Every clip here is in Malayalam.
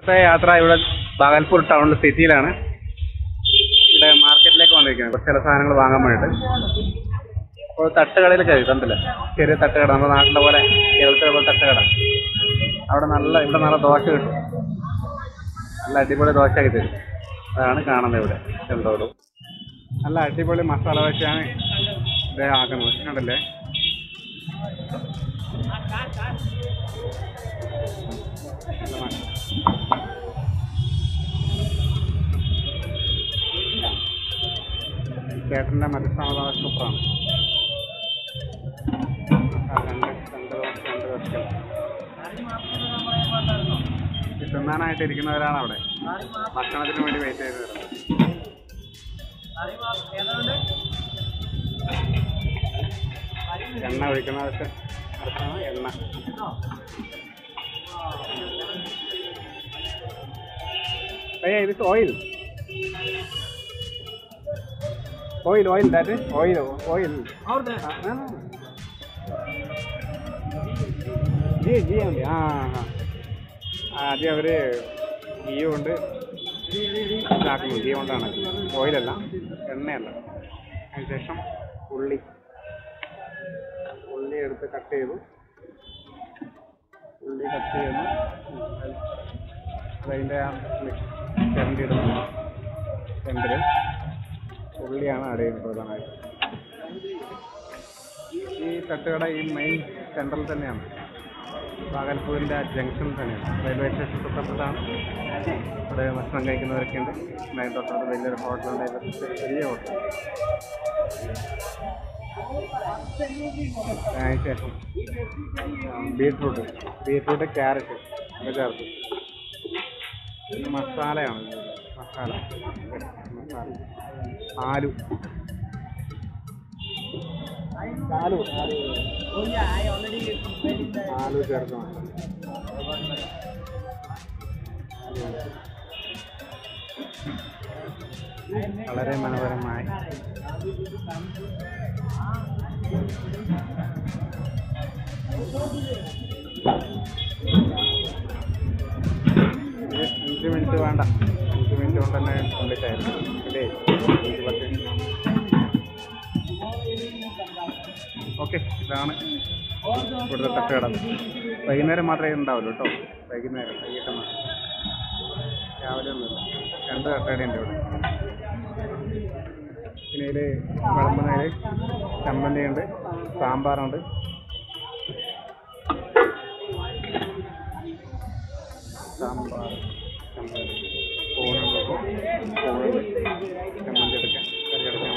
ഇന്നത്തെ യാത്ര ഇവിടെ ബാഗൽപൂർ ടൗൺ സിറ്റിയിലാണ് ഇവിടെ മാർക്കറ്റിലേക്ക് വന്നിരിക്കുന്നത് കുറച്ച് ചില സാധനങ്ങൾ വാങ്ങാൻ വേണ്ടിയിട്ട് അപ്പോൾ തട്ടുകടയിൽ കയറി തന്നില്ല ചെറിയ തട്ടുകട നമ്മുടെ നാട്ടിലെ പോലെ കേരളത്തിലെ പോലെ തട്ടുകട അവിടെ നല്ല ഇവിടെ നല്ല ദോശ കിട്ടും നല്ല അടിപൊളി ദോശ ആക്കി തരും അതാണ് കാണുന്നത് ഇവിടെ ചെന്തോടും നല്ല അടിപൊളി മസാല ദോശയാണ് ഇദ്ദേഹം ആക്കുന്നത് കണ്ടല്ലേ നല്ല മ- ചേട്ടൻ്റെ മത്സ്യസമാധാന സൂപ്പറാണ് ആ, രണ്ട് രണ്ട് ദിവസം രണ്ട് ദിവസം ഈ തിന്നാനായിട്ട് ഇരിക്കുന്നവരാണ് അവിടെ ഭക്ഷണത്തിന് വേണ്ടി വെയിറ്റ് ചെയ്ത് വരുന്നത് എണ്ണ ഒഴിക്കുന്നതൊക്കെ അടുത്താണ് എണ്ണ അയ്യ ഇത് oil oil oil that oil oil ജി ജി ഉണ്ട് ആ ആ. ആ ആദ്യം അവര് ഗീ കൊണ്ട് ഇതാക്കുന്നു ഗീ കൊണ്ടാണ് ഓയിലല്ല എണ്ണയല്ല അതിനുശേഷം ഉള്ളി ഉള്ളി എടുത്ത് കട്ട് ചെയ്തു ഉള്ളി കട്ട് ചെയ്യുന്നു അതിൻ്റെ ആ ചിരണ്ടി ഇടുന്നു സെൻറ്ററിൽ ഉള്ളിയാണ് ആഡ് ചെയ്യുന്നത് പ്രധാനമായിട്ട് ഈ തട്ടുകട ഈ മെയിൻ സെൻട്രൽ തന്നെയാണ് ബാഗൽപൂരിൻ്റെ ആ ജംഗ്ഷൻ തന്നെയാണ് റെയിൽവേ സ്റ്റേഷൻ തൊട്ടടുത്താണ് ഇവിടെ ഭക്ഷണം കഴിക്കുന്നവരൊക്കെ ഉണ്ട് അതിന് തൊട്ടടുത്ത് വലിയൊരു ഹോട്ടലുണ്ട് അതിൻ്റെ ചെറിയ ഹോട്ടൽ അതിനുശേഷം ബീട്രൂട്ട് ബീട്രൂട്ട് ക്യാരറ്റ് ഒക്കെ ചേർത്ത് ഇത് മസാലയാണ് ഇത്. മസാല മസാല ആലു ആലു ആലു ചേർത്ത് മസാല വളരെ മനോഹരമായി ഇത് അഞ്ച് മിനിറ്റ് വേണ്ട അഞ്ച് മിനിറ്റ് കൊണ്ട് തന്നെ കംപ്ലീറ്റ് ആയിരുന്നു ഇല്ലേ അഞ്ച് പത്ത് ഓക്കെ ഇതാണ് ഇവിടുത്തെ തട്ടുകട വൈകുന്നേരം മാത്രമേ ഉണ്ടാവുള്ളൂ കേട്ടോ വൈകുന്നേരം വൈകിട്ട് മാത്രം രാവിലെ ഒന്നുമില്ല രണ്ട് തട്ടുകടയുണ്ട് ഇവിടെ പിന്നെ ഇതിൽ വിളമ്പുന്നതിൽ ചമ്മന്തിയുണ്ട് സാമ്പാറുണ്ട് സാമ്പാർ ചമ്മന്തി പൂണുണ്ട് പൂണുണ്ട് ചമ്മന്തി എടുക്കാം കറി എടുക്കാൻ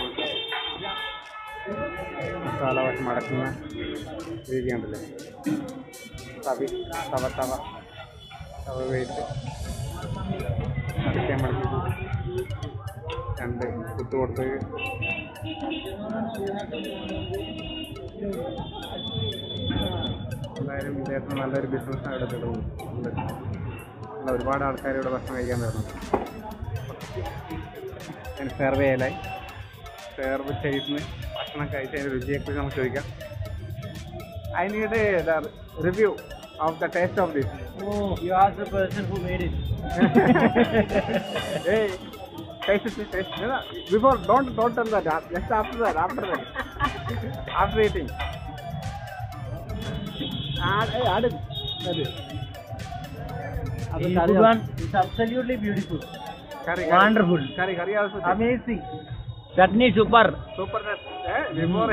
മസാല വശം മടക്കുന്ന രീതി ഉണ്ടല്ലേ തവി തവ തവ തവ വെയിറ്റ് അടയ്ക്കാൻ പഠിപ്പിച്ചു രണ്ട് കുത്തു കൊടുത്ത് എന്തായാലും ഇദ്ദേഹത്തിന് നല്ലൊരു ബിസിനസ് ഇവിടെ തെളിവുണ്ട് നല്ല ഒരുപാട് ആൾക്കാർ ഇവിടെ ഭക്ഷണം കഴിക്കാൻ വരുന്നുണ്ട് ഞാൻ സെർവ് ചെയ്യലായി സെർവ് ചെയ്യുന്ന ഭക്ഷണം കഴിച്ചതിൻ്റെ രുചിയെക്കുറിച്ച് നമുക്ക് ചോദിക്കാം I need the review of the taste of this Oh, you asked the person who made it. hey, taste it, taste it. No, no, Before, don't don't tell that. uh, Just after that, after that, after eating. Add, hey, add it. Add it. അത് It's curry good one. It's absolutely beautiful. Curry Wonderful. Curry curry also Amazing. Chutney super. super eh before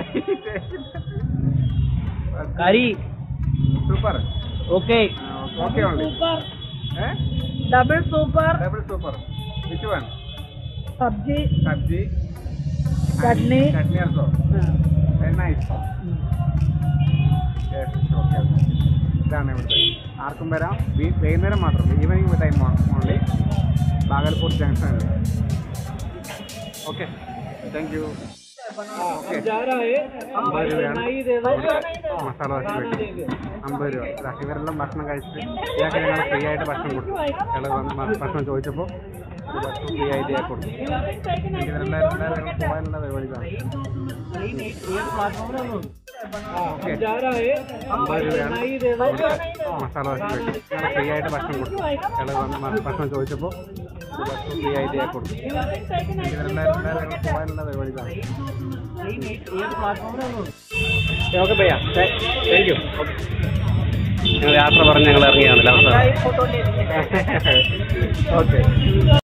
Curry. super Okay. uh, okay only Super. eh Double super. double super which one Sabji. sabji Chutney. chutney also very nice Yes, okay, okay. ഇതാണ് ഇവിടുത്തെ ആർക്കും വരാം വീ- വൈകുന്നേരം മാത്രം evening time only Bhagalpur junction okay thank you okay അമ്പത് രൂപയാണ് മസാല ദോശ വേണ്ടി അമ്പത് രൂപ ഇതാ, ഇവരെല്ലാം ഭക്ഷണം കഴിച്ചിട്ട് ഇയാൾക്ക് ഞങ്ങൾ ഫ്രീ ആയിട്ട് ഭക്ഷണം കൊടുത്തു ഇയാൾ വന്ന് ഭ- ഭക്ഷണം ചോദിച്ചപ്പോൾ ഒരു ഭക്ഷണം ഫ്രീ ആയിട്ട് ഇയാൾക്ക് കൊടുത്തു ഇവരെല്ലാവരും എല്ലാവരും പോകാനുള്ള പരിപാടികളാണ് ഓക്കെ അമ്പത് രൂപയാണ് മസാല ദോശ ഞങ്ങൾ ഫ്രീ ആയിട്ട് ഭക്ഷണം കൊടുത്തു ഞങ്ങൾ വന്ന് മ- ഭക്ഷണം ചോദിച്ചപ്പോൾ ഭക്ഷണം ഫ്രീ ആയിട്ട് ഞാൻ കൊടുത്തു ഇവരെല്ലാവരും എല്ലാവരും പോകാനുള്ള പരിപാടികളാണ് ഓക്കെ ഭയ്യ താങ്ക് യു ഞങ്ങൾ യാത്ര പറഞ്ഞ് ഞങ്ങൾ ഇറങ്ങിയാണ് അവസാനം ഓക്കെ